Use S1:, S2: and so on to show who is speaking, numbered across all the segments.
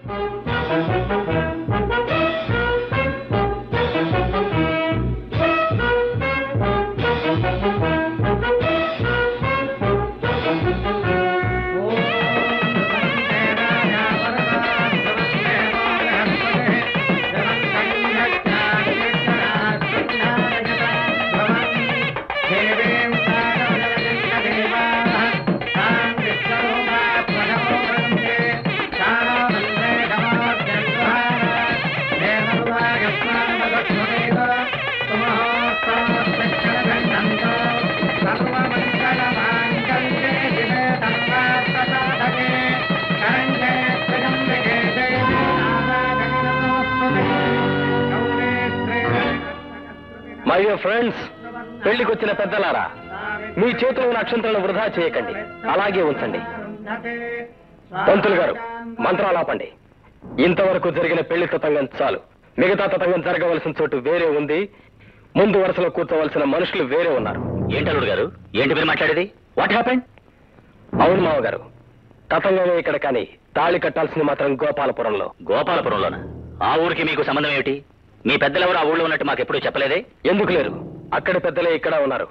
S1: My friends పెళ్లికొచ్చిన పెద్దలారా మీ చేతిలో ఉన్న అక్షంతలను వృధా చేయకండి అలాగే ఉంచండి పంతులు గారు మంత్రాలు ఆపండి ఇంతవరకు జరిగిన పెళ్లి తతంగం చాలు మిగతా తతంగం జరగవలసిన చోటు వేరే ఉంది ముందు వరుసలో కూర్చోవలసిన మనుషులు వేరే ఉన్నారు
S2: ఏంటల్లుడు గారు ఏంటి మీరు మాట్లాడేది వాట్ హ్యాపెండ్
S1: అవును మావగారు తతంగమే ఇక్కడ కానీ తాళి కట్టాల్సింది మాత్రం గోపాలపురంలో
S2: గోపాలపురంలోన ఆ ఊరికి మీకు సంబంధం ఏమిటి మీ పెద్దలెవరు ఆ ఊళ్ళో ఉన్నట్టు మాకు ఎప్పుడూ చెప్పలేదే
S1: ఎందుకు లేరు అక్కడి పెద్దలే ఇక్కడ ఉన్నారు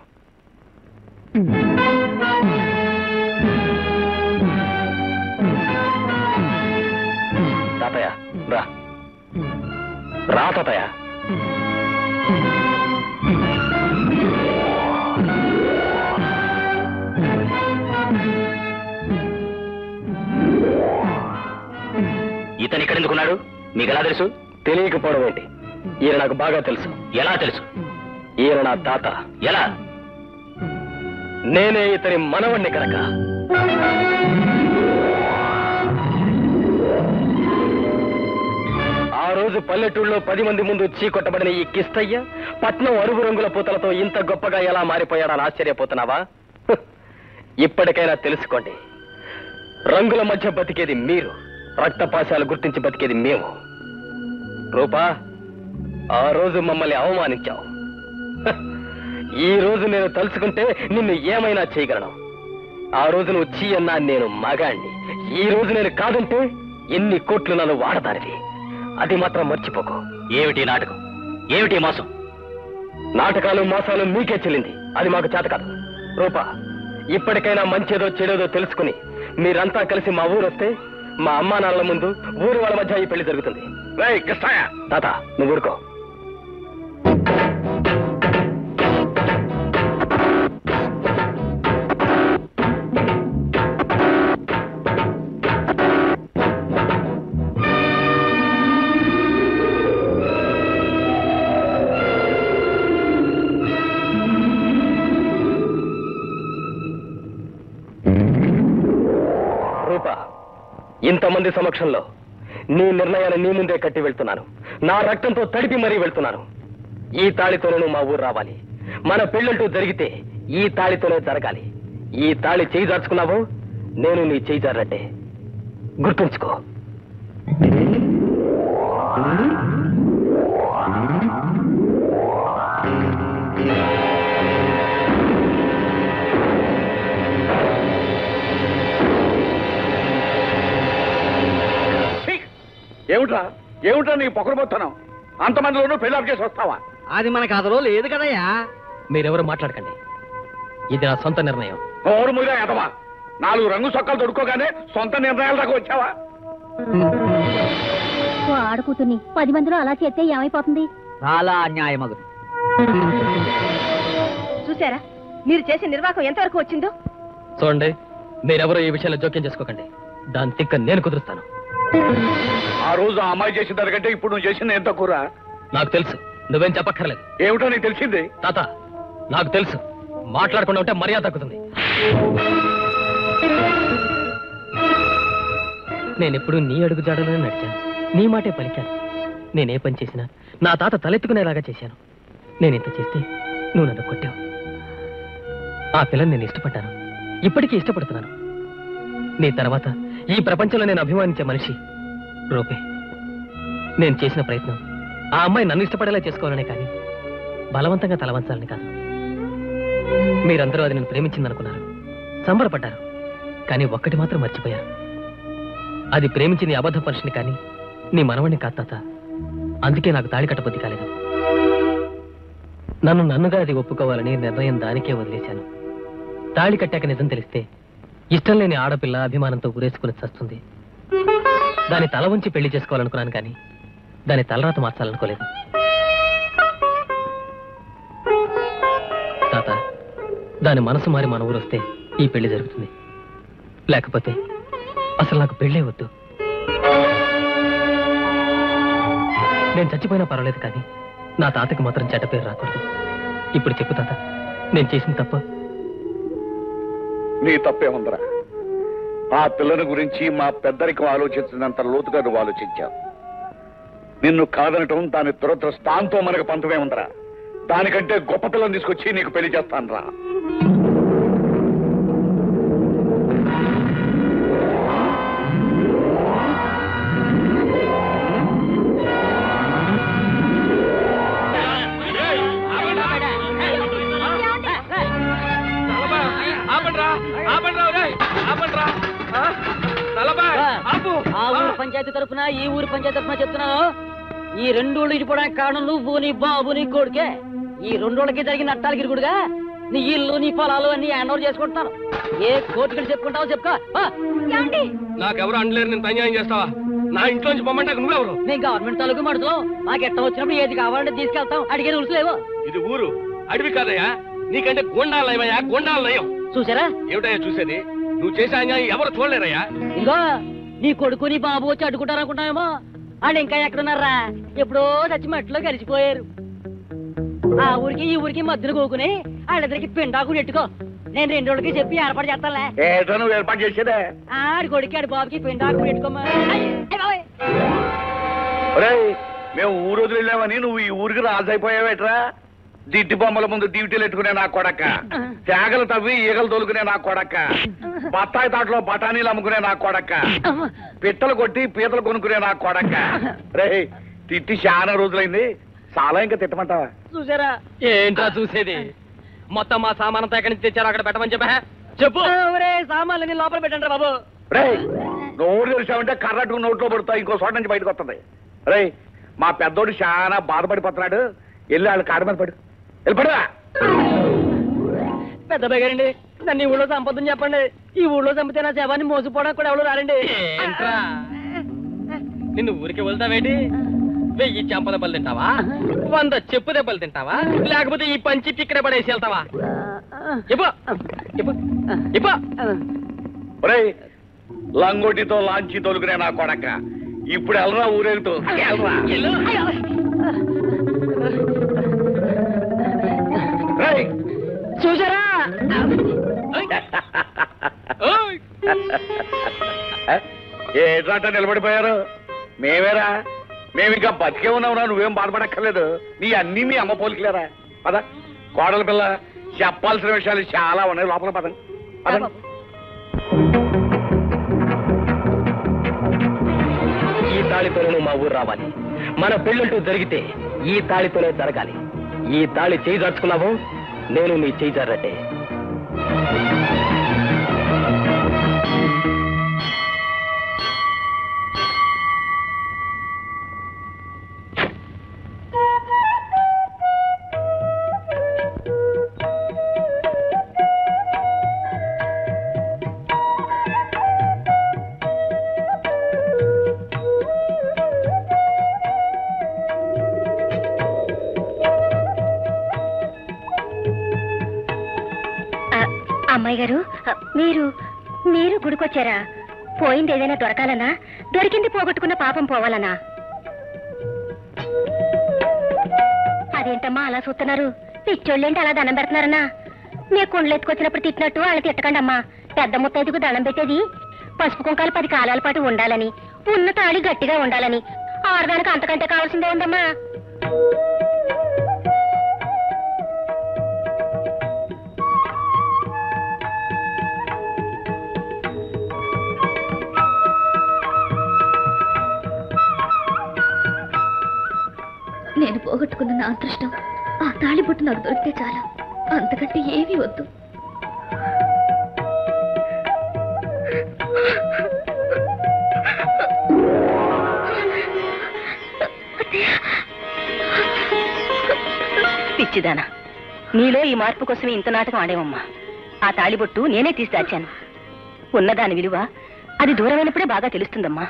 S1: తాతయ్య రా రా తాతయ్య
S2: ఇతను ఇక్కడ ఎందుకున్నాడు మీకు ఎలా తెలుసు
S1: తెలియకపోవడం ఏంటి ఈయన నాకు బాగా తెలుసు
S2: ఎలా తెలుసు
S1: ఈయన నా తాత
S2: ఎలా
S1: నేనే ఇతని మనవణ్ణి కనుక ఆ రోజు పల్లెటూళ్ళలో పది మంది ముందు చీకొట్టబడిన ఈ కిస్తయ్య పట్నం అరుగు రంగుల పూతలతో ఇంత గొప్పగా ఎలా మారిపోయాడని ఆశ్చర్యపోతున్నావా హ్, ఇప్పటికైనా తెలుసుకోండి రంగుల మధ్య బతికేది మీరు రక్తపాశాలు గుర్తించి బతికేది మేము రూపా ఆ రోజు మమ్మల్ని అవమానించావు హ, ఈ రోజు నేను తలుచుకుంటే నిన్ను ఏమైనా చేయగలను ఆ రోజు నువ్వు చీ అన్నా నేను మగాణ్ణి ఈ రోజు నేను కాదంటే ఎన్ని కోట్లు నన్ను వాడదానివి అది మాత్రం మర్చిపోకు
S2: ఏమిటి నాటకం ఏమిటి మోసం
S1: నాటకాలు మోసాలు మీకే చెల్లింది అది మాకు చేత కాదు రూపా ఇప్పటికైనా మంచేదో చెడేదో తెలుసుకుని మీరంతా కలిసి మా ఊరు వస్తే మా అమ్మా నాన్నల ముందు ఊరు వాళ్ళ మధ్య ఈ పెళ్లి జరుగుతుంది తాత నువ్వు ఊరుకో రూపా ఇంతమంది సమక్షంలో నీ నిర్ణయాన్ని నీ ముందే కట్టి వెళ్తున్నాను నా రక్తంతో తడిపి మరీ వెళ్తున్నాను ఈ తాళితోనే నువ్వు మా ఊరు రావాలి మన పెళ్ళంటూ జరిగితే ఈ తాళితోనే జరగాలి ఈ తాళి చేయి దాచుకున్నావు నేను నీ చేయి జారట్టే గుర్తుంచుకో
S3: ఏమిట్రా ఏమిట్రా నీ పొగరబోతున్నాం అంతమందిలోనూ పెళ్ళాపు చేసి వస్తావా
S4: అది మన కథలో లేదు కదయ్యా
S1: మీరెవరు మాట్లాడకండి ఇది నా సొంత నిర్ణయం
S3: నోరు మీద ఎదవా నాలుగు రంగు సొక్కలు దొడుకోగానే సొంత నిర్ణయాల దాకా వచ్చావా
S5: ఓ ఆడకూతుర్ని పది మందిలో అలా చేస్తే ఏమైపోతుంది
S4: చాలా అన్యాయమగు
S6: చూసారా మీరు చేసే నిర్వాహకం ఎంతవరకు వచ్చిందో
S1: చూడండి మీరెవరూ ఈ విషయంలో జోక్యం చేసుకోకండి దాని తిక్క నేను కుదురుస్తాను
S3: ఆ రోజు ఆ అమ్మాయి చేసిన దానికంటే ఇప్పుడు నువ్వు చేసిన ఎంత కూర
S1: నాకు తెలుసు నువ్వేం చెప్పక్కర్లేదు
S3: ఏమిటో నీకు తెలిసింది
S1: తాత నాకు తెలుసు మాట్లాడకుండా ఉంటే మర్యాద తగ్గుతుంది నేనెప్పుడు నీ అడుగు జాడలోనే నడిచాను నీ మాటే పలికాను నేనే పని చేసినా నా తాత తలెత్తుకునేలాగా చేశాను నేను ఇంత చేస్తే నువ్వు నన్ను కొట్టావు ఆ పిల్లని నేను ఇష్టపడ్డాను ఇప్పటికీ ఇష్టపడుతున్నాను నీ తర్వాత ఈ ప్రపంచంలో నేను అభిమానించే మనిషి రూపే నేను చేసిన ప్రయత్నం ఆ అమ్మాయి నన్ను ఇష్టపడేలా చేసుకోవాలనే కానీ బలవంతంగా తలవంచాలని కాదు మీరందరూ అది నేను ప్రేమించిందనుకున్నారు సంబరపడ్డారు కానీ ఒక్కటి మాత్రం మర్చిపోయారు అది ప్రేమించి నీ అబద్ధ పరుషుని కానీ నీ మనవణ్ణి కాదు తాత అందుకే నాకు తాళి కట్టబుద్ధి కాలేదు నన్ను నన్నుగా అది ఒప్పుకోవాలని నిర్ణయం దానికే వదిలేశాను తాళి కట్టాక నిజం తెలిస్తే ఇష్టం లేని ఆడపిల్ల అభిమానంతో గురేసుకుని చస్తుంది దాని తల ఉంచి పెళ్లి చేసుకోవాలనుకున్నాను కానీ దాని తలరాత మార్చాలనుకోలేదు తాత దాని మనసు మారి మన ఊరు వస్తే ఈ పెళ్లి జరుగుతుంది లేకపోతే అసలు నాకు పెళ్ళే వద్దు నేను చచ్చిపోయినా పర్వాలేదు కానీ నా తాతకి మాత్రం చెడ్డ పేరు రాకూడదు ఇప్పుడు చెప్పు తాత నేను చేసిన తప్ప
S3: నీ తప్పే ఉందరా ఆ పిల్లని గురించి మా పెద్దరికం ఆలోచించినంత లోతుగా నువ్వు ఆలోచించావు నిన్ను కాదనటం దాని దురదృష్టాంతో మనకు పంతమే ఉందరా దానికంటే గొప్ప పిల్లని తీసుకొచ్చి నీకు పెళ్లి చేస్తాను రా
S4: ఆ ఊరు పంచాయతీ తరపున ఈ ఊరు పంచాయతీ తరపున చెప్తున్నాను ఈ రెండు ఊళ్ళు ఇడిపోవడానికి కారణం నువ్వు నీ బాబు నీ కొడుకే ఈ రెండు ఊళ్ళకి జరిగిన నట్టాలకి ఇరుగుడుగా నీ ఇల్లు నీ పొలాలు అన్ని హ్యాండ్ ఓవర్ చేసుకుంటున్నాను ఏ కోర్టుకి చెప్పుకుంటావో చెప్పుకో ఆ,
S1: నాకెవరు అండలేరు నేను అన్యాయం చేస్తావా నా ఇంట్లోంచి పొమ్మంటే నువ్వెవరు
S4: మేము గవర్నమెంట్ తాలూకు మడుతున్నాం మాకు ఎట్ట వచ్చినప్పుడు ఏది కావాలంటే తీసుకెళ్తాం అడిగే రూల్స్ లేవు
S1: ఇది ఊరు అడవి కాదయ్యా నీకంటే గోండాలు నయమయ్యా గోండాలు నయం
S4: చూసారా
S1: ఏమిటయ్యా చూసేది నువ్వు చేసే అన్యాయం ఎవరు చూడలేరయ్యా
S4: ఇంకో నీ కొడుకు నీ బాబు వచ్చి అడ్డుకుంటారనుకుంటామేమో వాళ్ళు ఇంకా ఎక్కడున్నారా ఎప్పుడో చచ్చి మట్టిలో కలిసిపోయారు ఆ ఊరికి ఈ ఊరికి మధ్యలో కోకుని వాళ్ళిద్దరికి పిండాకు నెట్టుకో నేను రెండు రోజులకి చెప్పి ఏర్పాటు చేస్తానులే
S3: ఏటో నువ్వు ఏర్పాటు చేసేదే
S4: ఆడి కొడుకు ఆడి బాబుకి పిండాకు నెట్టుకోమా
S3: ఒరేయ్ మేము ఊరు వదిలి వెళ్ళామని నువ్వు ఈ ఊరికి రాజైపోయావేట్రా దిడ్డి బొమ్మల ముందు డ్యూటీలు ఎట్టుకునే నా కొడక తేగలు తవ్వి ఈగలు తోలుకునే నా కొడక బత్తాయి తాటలో బఠానీలు అమ్ముకునే నా కొడక పిట్టలు కొట్టి పీతలు కొనుక్కునే నా కొడక రే తిట్టి చాలా రోజులైంది చాలా ఇంకా తిట్టమంటావా
S4: చూసారా
S1: ఏంట్రా చూసేది మొత్తం మా సామానంతా ఎక్కడి నుంచి తెచ్చారు అక్కడ పెట్టమని చెప్పా చెప్పు
S4: ఒరే సామాన్లు లోపల పెట్టండి బాబు
S3: రే నోరు తెరిచావంటే కర్రటు నోట్లో పడుతా ఇంకో చోట నుంచి బయటకు వస్తుంది రే మా పెద్దోడు చాలా బాధపడిపోతున్నాడు వెళ్ళి వాళ్ళ కాడ మీద పడు వెళ్ళి పడువా
S4: పెద్ద బెగరండి నన్ను ఈ ఊళ్ళో సంపదని చెప్పండి ఈ ఊళ్ళో చంపితే నా శవాన్ని మోసుకుపోవడానికి కూడా ఎవరు రారండి
S1: ఏంట్రా నిన్ను ఊరికి వెళ్తావేంటి వెయ్యి చెంప దెబ్బలు తింటావా వంద చెప్పు దెబ్బలు తింటావా లేకపోతే ఈ పంచి ఇక్కడ పడేసి వెళ్తావా ఇప్పు ఇప్పు ఇప్పు
S3: ఒరేయ్ లంగోటితో లాంచి తొలుకునే నా కొడక ఇప్పుడు వెళ్ళరా ఊరేగుతూ వెళ్ళరా.
S1: ఎల్లు.
S3: రేయ్,
S4: చూసారా
S1: ఓయ్.
S3: ఏట్రాట నిలబడిపోయారు మేమేరా మేము ఇంకా బతికే ఉన్నావురా నువ్వేం బాధపడక్కర్లేదు నీ అన్ని మీ అమ్మ పోలికలేరా పద కోడల పిల్ల చెప్పాల్సిన విషయాలు చాలా ఉన్నాయి లోపల పదండి పదండి
S1: ఈ తాళితోనే నువ్వు మా ఊరు రావాలి మన పెళ్ళంటూ జరిగితే ఈ తాళితోనే జరగాలి ఈ తాళి చేయి దాచుకున్నావు నేను నీ చేయి జారట్టే
S5: అమ్మాయి గారు ఆ, మీరు మీరు గుడికొచ్చారా పోయింది ఏదైనా దొరకాలనా దొరికింది పోగొట్టుకున్న పాపం పోవాలనా అదేంటమ్మా అలా చూస్తున్నారు పిచ్చోళ్ళేంటి అలా దండం పెడుతున్నారన్నా నీ కుండలు ఎత్తుకొచ్చినప్పుడు తిట్టినట్టు వాళ్ళు తిట్టకండి అమ్మా పెద్ద ముత్తైదుకు దండం పెట్టేది పసుపు కుంకాలు పది కాలాల పాటు ఉండాలని ఉన్న తాళి గట్టిగా ఉండాలని ఆడదానికి అంతకంటే కావాల్సిందే ఉందమ్మా నేను పోగొట్టుకున్న నా అదృష్టం ఆ తాళిబొట్టు నాకు దొరికితే చాలా అంతకంటే ఏమీ వద్దు పిచ్చిదానా నీలో ఈ మార్పు కోసమే ఇంత నాటకం ఆడేవమ్మా ఆ తాళిబొట్టు నేనే తీసి దాచాను ఉన్నదాని విలువ అది దూరమైనప్పుడే బాగా తెలుస్తుందమ్మా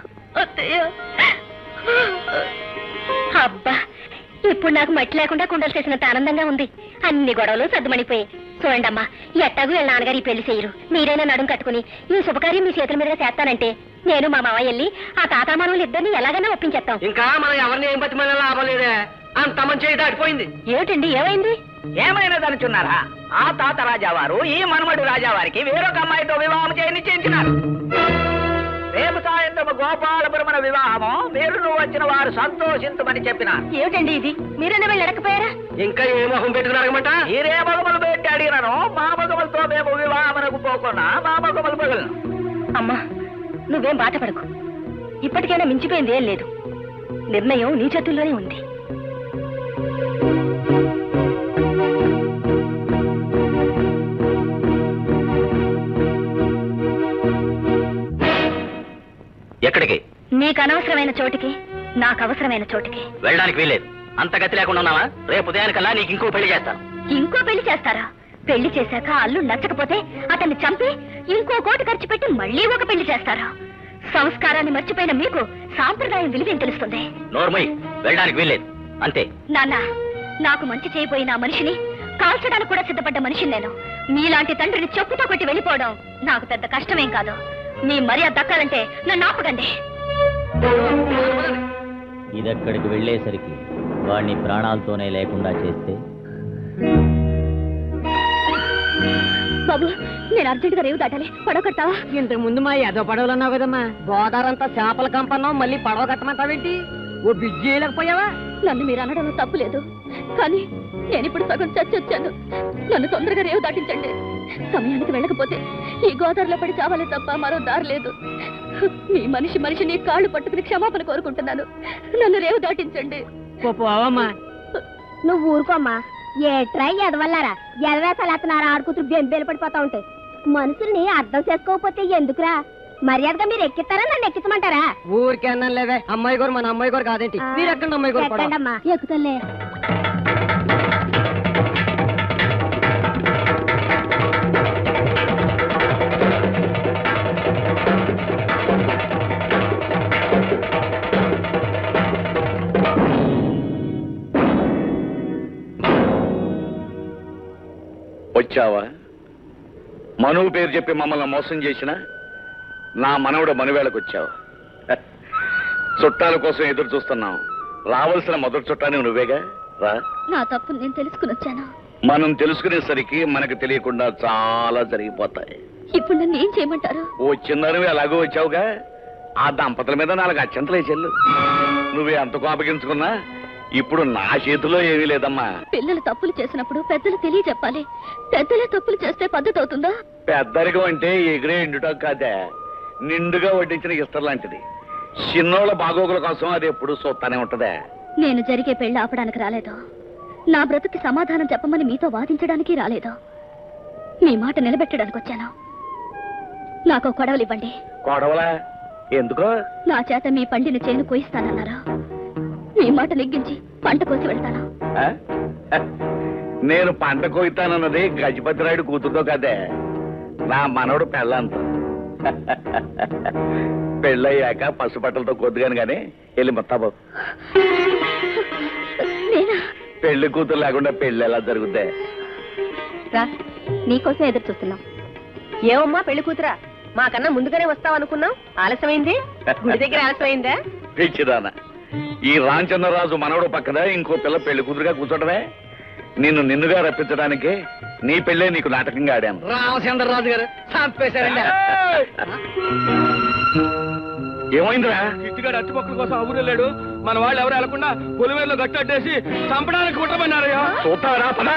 S5: అబ్బా ఇప్పుడు నాకు మట్టి లేకుండా కుండలు చేసినంత ఆనందంగా ఉంది అన్ని గొడవలు సర్దుమణిపోయాయి చూడండమ్మా ఎట్టాగు వీళ్ళ నాన్నగారు ఈ పెళ్లి చేయరు మీరైనా నడుం కట్టుకుని ఈ శుభకార్యం మీ చేతుల మీదుగా చేస్తానంటే నేను మా మావయ్య వెళ్ళి ఆ తాతామానవులు ఇద్దరిని ఎలాగైనా ఒప్పించేస్తాం
S4: ఇంకా మనం ఎవరిని ఏం బతి మన లాభం లేదే అంత మంచి దాటిపోయింది
S5: ఏమిటండి ఏమైంది
S7: ఏమైనా దనుచున్నారా ఆ తాత రాజావారు ఈ మనమడు రాజావారికి వేరొక అమ్మాయితో వివాహం చేయ నిశ్చయించినారు రేపు సాయంత్రం గోపాలపురమన వివాహము మీరు నువ్వు వచ్చిన వారు సంతోషించమని చెప్పినారు
S5: ఏమిటండి ఇది మీరైనా వెళ్ళి ఎడకపోయారా
S4: ఇంకా ఏ మొహం పెట్టుకున్నారనమాట
S7: మీరే మగమలు పెట్టి అడిగినాను మా మగమలతో మేము వివాహమునకు పోకుండా మా మగమలు పగలను
S5: అమ్మా నువ్వేం బాధపడకు ఇప్పటికైనా మించిపోయింది ఏం లేదు నిర్ణయం నీ చేతుల్లోనే ఉంది
S2: ఎక్కడికి
S5: నీకు అనవసరమైన చోటికి నాకు అవసరమైన చోటికి
S2: వెళ్ళడానికి వీల్లేదు అంత గతి లేకుండా ఉన్నావా రేపు ఉదయానికల్లా నీకు ఇంకో పెళ్లి చేస్తాను
S5: ఇంకో పెళ్లి చేస్తారా పెళ్లి చేశాక అల్లు నచ్చకపోతే అతన్ని చంపి ఇంకో కోటి ఖర్చు పెట్టి మళ్ళీ ఒక పెళ్లి చేస్తారా సంస్కారాన్ని మర్చిపోయిన మీకు సాంప్రదాయం విలువేం తెలుస్తుంది
S2: నోర్మయ్ వెళ్ళడానికి వీల్లేదు అంతే
S5: నాన్న నాకు మంచి చేయబోయిన ఆ మనిషిని కాల్చడానికి కూడా సిద్ధపడ్డ మనిషిని నేను మీలాంటి తండ్రిని చెప్పుతో కొట్టి వెళ్ళిపోవడం నాకు పెద్ద కష్టమేం కాదు మీ మర్యాద దక్కాలంటే నన్ను ఆపకండి
S8: ఇదక్కడికి వెళ్ళేసరికి వాణ్ణి ప్రాణాలతోనే లేకుండా చేస్తే
S5: బాబు నేను అర్జెంట్ గా రేవు దాటాలి పడవ కడతావా
S4: ఇంతకు ముందు మా ఎదో పడవలు అన్నావు కదమ్మా గోదావరంతా చేపల కంపన్నావు మళ్ళీ పడవ కట్టమంటావేంటి ఓ బిజ్జి వేయలేకపోయావా
S5: నన్ను మీరు అనడంలో తప్పు లేదు కానీ నేను ఇప్పుడు సగం చచ్చొచ్చాను నన్ను తొందరగా రేవు దాటించండి సమయానికి వెళ్ళకపోతే ఈ గోదావరిలో పడి చావాలే తప్ప మరో దారి లేదు మీ మనిషి మనిషిని కాళ్ళు పట్టుకుని క్షమాపణ కోరుకుంటున్నాను నన్ను రేవు దాటించండి
S4: పోవమ్మా
S6: నువ్వు ఊరుకోమ్మా ఏ ట్రై ఎదవల్లారా ఎదవేసలేస్తున్నారా ఆడుకుతురు బెంబేలు పడిపోతా ఉంటాయి మనుషుల్ని అర్థం చేసుకోకపోతే ఎందుకురా మర్యాదగా మీరు ఎక్కిస్తారా నన్ను ఎక్కించమంటారా
S4: ఊరికే అన్నాను లేవే అమ్మాయి గారు మన అమ్మాయి గారు కాదేంటి మీరు ఎక్కడ అమ్మాయి గారు పడవ?
S6: ఎక్కండమ్మా ఎక్కుతలే
S3: వచ్చావా మనువు పేరు చెప్పి మమ్మల్ని మోసం చేసిన నా మనవడు మనువేళకు వచ్చావు హ. చుట్టాల కోసం ఎదురు చూస్తున్నాం రావాల్సిన మొదటి చుట్టాన్ని నువ్వేగా రా
S5: నా తప్పు నేను తెలుసుకుని వచ్చాను
S3: మనం తెలుసుకునేసరికి మనకు తెలియకుండా చాలా జరిగిపోతాయి
S5: ఇప్పుడు నన్ను ఏం చేయమంటారు
S3: ఓ చిన్నవి అలాగూ వచ్చావుగా ఆ దంపతుల మీద నాలుగు అత్యంతలే చెల్లు నువ్వే అంత కోపగించుకున్నా ఇప్పుడు నా చేతిలో ఏమీ లేదమ్మా
S5: పిల్లలు తప్పులు చేసినప్పుడు పెద్దలు తెలియజెప్పాలి పెద్దలే తప్పులు చేస్తే పద్ధతి అవుతుందా
S3: పెద్దరికం అంటే ఎగిరే ఎండుటం కాదే నిండుగా వడ్డించిన ఇస్తర్ లాంటిది చిన్నోళ్ళ బాగోగుల కోసం అది ఎప్పుడు చూస్తానే ఉంటదే
S5: నేను జరిగే పెళ్లి ఆపడానికి రాలేదు నా బ్రతుకి సమాధానం చెప్పమని మీతో వాదించడానికి రాలేదు మీ మాట నిలబెట్టడానికి వచ్చాను నాకు ఒక కొడవలు ఇవ్వండి
S3: కొడవలా ఎందుకో
S5: నా చేత మీ పండిన చేను కోయిస్తానన్నారు మీ మాట నెగ్గించి పంట కోసి వెళ్తాను
S3: ఆ? నేను పంట కోయితానన్నది గజపతిరాయుడు కూతురుతో కదే నా మనవడు పెళ్ళంత పెళ్ళయ్యాక పసుపట్టలతో కొద్దుగాను గాని వెళ్ళి మొత్తాబు
S5: నేనా
S3: పెళ్లి కూతురు లేకుండా పెళ్లి ఎలా జరుగుద్దే
S6: రా నీకోసం ఎదురు చూస్తున్నాం ఏమమ్మా పెళ్లి కూతురా మాకన్నా ముందుగానే వస్తావు అనుకున్నాం ఆలస్యమైంది గుడి దగ్గర ఆలస్యమైందా
S3: పిచ్చిదాన ఈ రామచంద్రరాజు మనవడు పక్కన ఇంకో పిల్ల పెళ్లి కూతురుగా కూర్చోటమే నిన్ను నిన్నుగా రప్పించడానికి నీ పెళ్ళే నీకు నాటకంగా ఆడాను
S4: రామచంద్రరాజు గారు చంపేశారండి
S3: ఏమైందిరా
S1: కిట్టిగాడు అట్టుపక్కల కోసం ఆ ఊరు వెళ్ళాడు మన వాళ్ళు ఎవరు వెళ్లకుండా పొలిమేరలో గట్టేసి చంపడానికి కుట్రమన్నారయ్యా
S3: చూస్తావరా పదా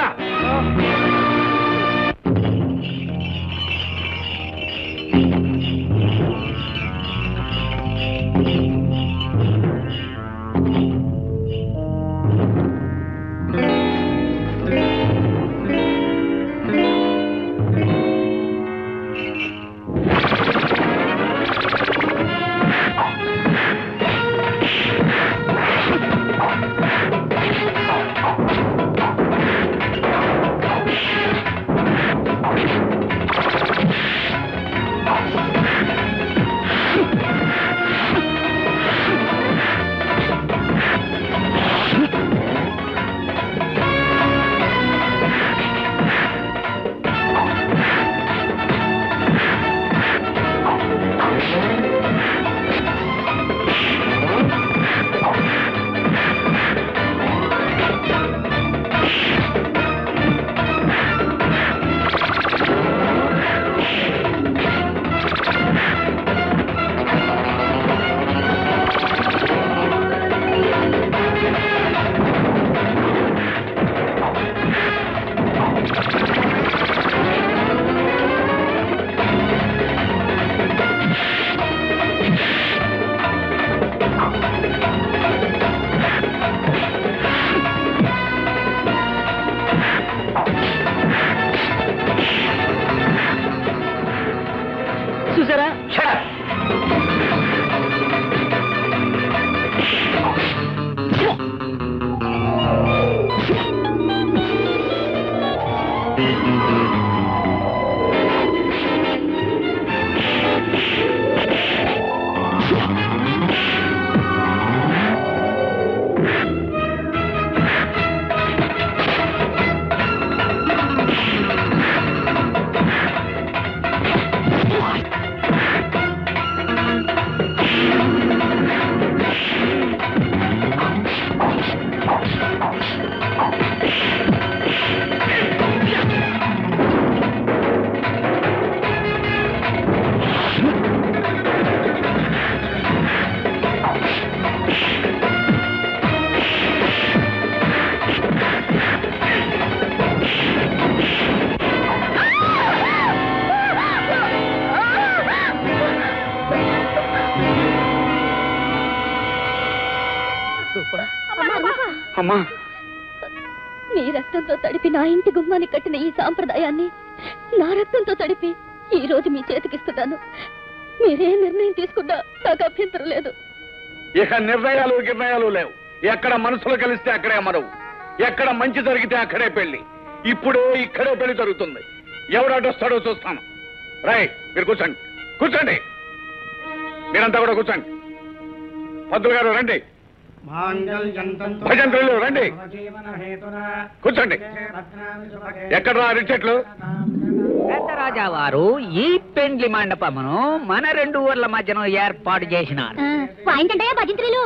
S3: అమ్మా
S5: మీ రక్తంతో తడిపి నా ఇంటి గుమ్మాన్ని కట్టిన ఈ సాంప్రదాయాన్ని నా రక్తంతో తడిపి ఈ రోజు మీ చేతికిస్తున్నాను మీరే నిర్ణయం తీసుకున్నా నాకు అభ్యంతరం లేదు
S3: ఇక నిర్ణయాలు గిర్ణయాలు లేవు ఎక్కడ మనసులు కలిస్తే అక్కడే మనవు ఎక్కడ మంచి జరిగితే అక్కడే పెళ్లి ఇప్పుడే ఇక్కడే పెళ్లి జరుగుతుంది ఎవడొస్తాడో చూస్తాను రై మీరు కూర్చోండి కూర్చోండి మీరంతా కూడా కూర్చోండి పంతులు గారు రండి భజంత్రులు రండి కూర్చోండి ఎక్కడ రా అరటి చెట్లు
S7: రాజా వారు ఈ పెండ్లి మండపమును మన రెండు ఊర్ల మధ్యన ఏర్పాటు చేసినారు
S5: ఏంటంటే భజింత్రులు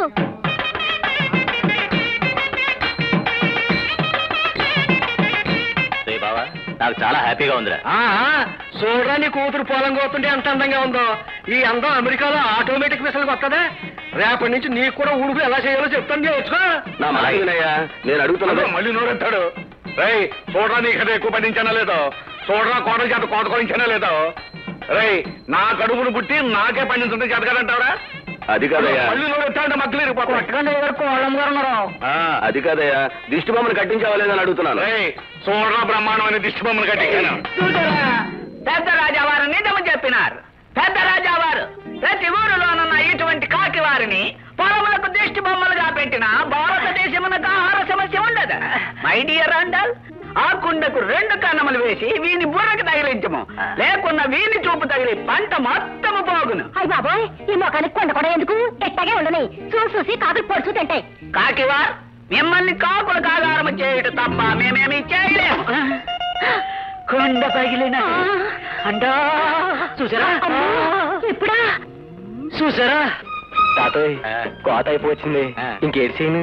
S2: రే బావా నాకు చాలా హ్యాపీగా ఉందిరా
S1: చూడరా నీ కూతురు పొలం కోతుంటే ఎంత అందంగా ఉందో ఈ అందం అమెరికాలో ఆటోమేటిక్ మిషన్ వస్తుందా రేపటి నుంచి నీకు కూడా ఊడుపు ఎలా చేయాలో చెప్తాను నేర్చుకో
S2: నా మాటవినయ్యా, నేను అడుగుతున్నది
S3: అదో మళ్ళీ నోరెత్తాడు రై చూడరా నీ కదా ఎక్కువ పడించానా లేదో చూడరా కోట చేత కోట కొనించానా లేదో రై నా కడుపును పుట్టి నాకే పండించుంటే చేత కదంటావరా
S2: అది కాదయ్యా
S3: మళ్ళీ నోరెత్తాడంటే మక్కలు ఇరిగిపోతాయి
S7: కోళ్ళం గారు ఉన్నారు
S2: ఆ, అది కాదయ్యా దిష్టి బొమ్మను కట్టించావా లేదని అడుగుతున్నాను
S3: రై చూడరా బ్రహ్మాండమైన దిష్టి బొమ్మను కట్టించాను
S7: చూసారా పెద్ద రాజావారు నిజము చెప్పినారు పెద్ద రాజావారు ప్రతి ఊరిలోనున్న ఇటువంటి కాకి వారిని పొలములకు దిష్టి బొమ్మలుగా పెట్టిన భారతదేశమునకు ఆహార సమస్య ఉండదు మై డియర్ అండల్ ఆ కుండకు రెండు కన్నములు వేసి వీని బుర్రకు తగిలించము లేకున్నా వీని చూపు తగిలి పంట మొత్తము పోగును
S5: అయ్య బాబోయ్ ఈ మొఖానికి కొండ కూడా ఎందుకు ఎట్టాగే ఉండని చూసి చూసి కాకులు పొడుచు తింటాయి
S7: కాకివార్ మిమ్మల్ని కాకులు కాగారము చేయుట తప్ప మేమేమి చేయలేము కొండ పగిలిన అంటా చూసారా
S5: ఎప్పుడా
S7: చూసారా
S1: తాతయ్య కోత అయిపోయింది ఇంకేడు చేయను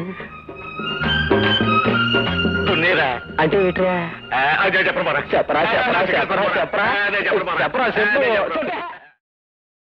S3: తున్నీరా
S1: అంటే ఏంట్రా
S3: అదే చెప్పరా
S1: చెప్పరా చెప్పరా చెప్పరా చెప్పరా
S3: అదే చెప్పరా
S1: చెప్పరా
S3: అదే
S1: చెప్పు
S3: చెప్పరా.
S1: చెప్పు